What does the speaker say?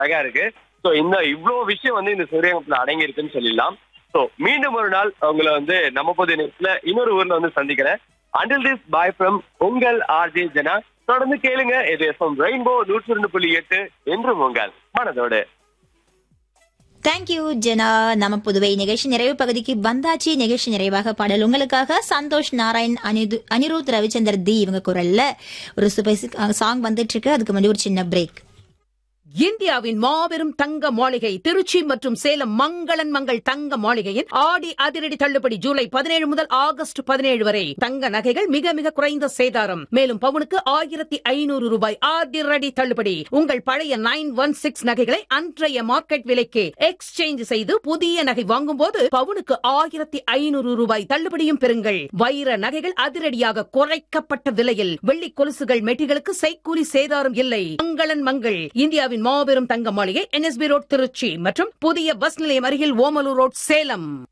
அழகா இருக்கு சோ இந்த இவ்வளவு விஷயம் வந்து இந்த சிவரங்கத்துல அடங்கி இருக்குன்னு சொல்லிடலாம் சோ மீண்டும் ஒரு நாள் உங்களை வந்து நம்ம பொது நேரத்துல இன்னொரு ஊர்ல வந்து சந்திக்கிறேன் அண்டில் திஸ் பாய் ஃப்ரம் உங்கள் ஆர்ஜே ஜனா தொடர்ந்து கேளுங்க இது எஃப்எம் ரெயின்போ நூற்றி ரெண்டு புள்ளி எட்டு என்றும் உங்கள் மனதோடு தேங்க்யூ ஜெனா நம்ம புதுவை நிகழ்ச்சி நிறைவு பகுதிக்கு வந்தாச்சு நிகழ்ச்சி நிறைவாக பாடல் உங்களுக்காக சந்தோஷ் நாராயண் அனிது அனிருத் ரவிச்சந்தர் தி இவங்க குரல்ல ஒரு சூப்பர் சாங் வந்துட்டு இருக்கு அதுக்கு முன்னாடி ஒரு சின்ன பிரேக் இந்தியாவின் மாபெரும் தங்க மாளிகை திருச்சி மற்றும் சேலம் மங்களன் மங்கள் தங்க மாளிகையின் ஆடி அதிரடி தள்ளுபடி ஜூலை பதினேழு முதல் ஆகஸ்ட் பதினேழு வரை தங்க நகைகள் மிக மிக குறைந்த சேதாரம் மேலும் பவுனுக்கு ஆயிரத்தி ஐநூறு ரூபாய் அதிரடி தள்ளுபடி உங்கள் பழைய நைன் ஒன் சிக்ஸ் நகைகளை அன்றைய மார்க்கெட் விலைக்கு எக்ஸ்சேஞ்ச் செய்து புதிய நகை வாங்கும் போது பவுனுக்கு ஆயிரத்தி ஐநூறு ரூபாய் தள்ளுபடியும் பெறுங்கள் வைர நகைகள் அதிரடியாக குறைக்கப்பட்ட விலையில் வெள்ளி கொலுசுகள் மெட்டிகளுக்கு செய்கூலி சேதாரம் இல்லை மங்களன் மங்கள் இந்தியாவின் மாபெரும் தங்க மாளிகை என்எஸ்பி ரோட் திருச்சி மற்றும் புதிய பஸ் நிலையம் அருகில் ஓமலூர் ரோட் சேலம்